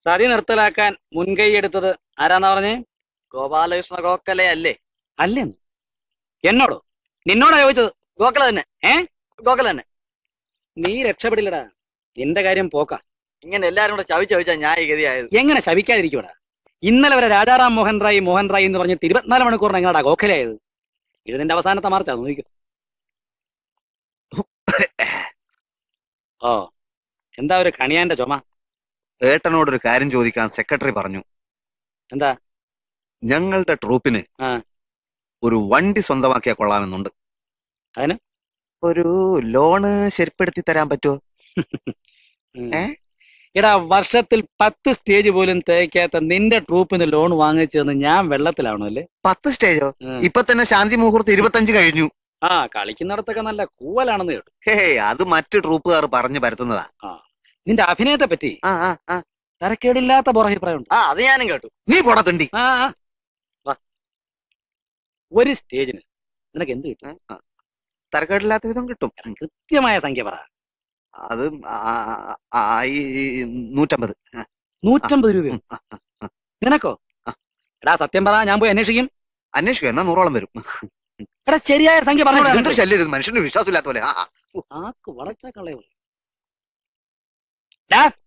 സതി നിർത്തലാക്കാൻ മുൻകൈ എടുത്തത് ആരാന്നാ പറഞ്ഞേ ഗോപാലകൃഷ്ണ ഗോഖലെ അല്ലേ അല്ലേ എന്നോടോ നിന്നോടാ ചോദിച്ചത് ഗോഖല തന്നെ ഏ ഗോഖല തന്നെ നീ രക്ഷപ്പെടില്ലടാ നിന്റെ കാര്യം പോക്ക ഇങ്ങനെ എല്ലാരും കൂടെ ചവിച്ച് ചവിച്ചാ ഞാൻ ഈ ഗതിയായത് എങ്ങനെ ശപിക്കാതിരിക്കൂടാ ഇന്നലെ വരെ രാജാറാം മോഹൻ റായ് മോഹൻ റായ് എന്ന് പറഞ്ഞിട്ട് ഇരുപത്തിനാല് മണിക്കൂറിന് എങ്ങനെയാ ഗോഖലയായത് ഇത് നിന്റെ അവസാനത്തെ മാർച്ചാ നോക്കിക്കോ ഓ എന്താ ഒരു കണിയാന്റെ ചുമ ഏട്ടനോടൊരു കാര്യം ചോദിക്കാൻ സെക്രട്ടറി പറഞ്ഞു എന്താ ഞങ്ങളുടെ ട്രൂപ്പിന് ആ. ഒരു വണ്ടി സ്വന്തമാക്കിയാ കൊള്ളാമെന്നുണ്ട് അതിന്? ഒരു ലോണ് ശരിപ്പെടുത്തി തരാൻ പറ്റുമോ ഉം. ഏ? എടാ വർഷത്തിൽ പത്ത് സ്റ്റേജ് പോലും തേക്കാത്ത നിന്റെ ട്രൂപ്പിന് ലോൺ വാങ്ങിച്ചതെന്ന് ഞാൻ വെള്ളത്തിലാവണോ അല്ലേ പത്ത് സ്റ്റേജോ ഉം. ഇപ്പൊ തന്നെ ശാന്തി മുഹൂർത്തം ഇരുപത്തഞ്ച് കഴിഞ്ഞു ആ കളിക്കുന്നിടത്തൊക്കെ നല്ല കൂവലാണെന്ന് കേട്ടു ഹേ അത് മറ്റ് ട്രൂപ്പുകാർ പറഞ്ഞു പരത്തുന്നതാ നിന്റെ അഭിനയത്തെ പറ്റി ആ ആ ആ തരക്കേടില്ലാത്ത പുറഭിപ്രായമുണ്ട് ആ അത് ഞാനും കേട്ടു നീ പോടത്തുണ്ടി ആ ആ. വാ ഒരു സ്റ്റേജിന് നിനക്ക് എന്ത് കിട്ടും തരക്കേടില്ലാത്ത വിധം കിട്ടും കൃത്യമായ സംഖ്യ പറ അത് ആ- ആ- ആ- ഈ നൂറ്റമ്പത് ആ, നൂറ്റമ്പത് രൂപയോ ഉം, ആ, ആ, ആ. നിനക്കോ ആ. എടാ സത്യം പറ ഞാൻ പോയി അന്വേഷിക്കും അന്വേഷിക്കുക എന്നാ നൂറോളം വരും എടാ ശരിയായ സംഖ്യ പറഞ്ഞു എന്തൊരു ശല്യം ഇത് മനുഷ്യന് വിശ്വാസമില്ലാത്ത പോലെ ആ, ആ. ആക്ക് വളച്ച കളയോ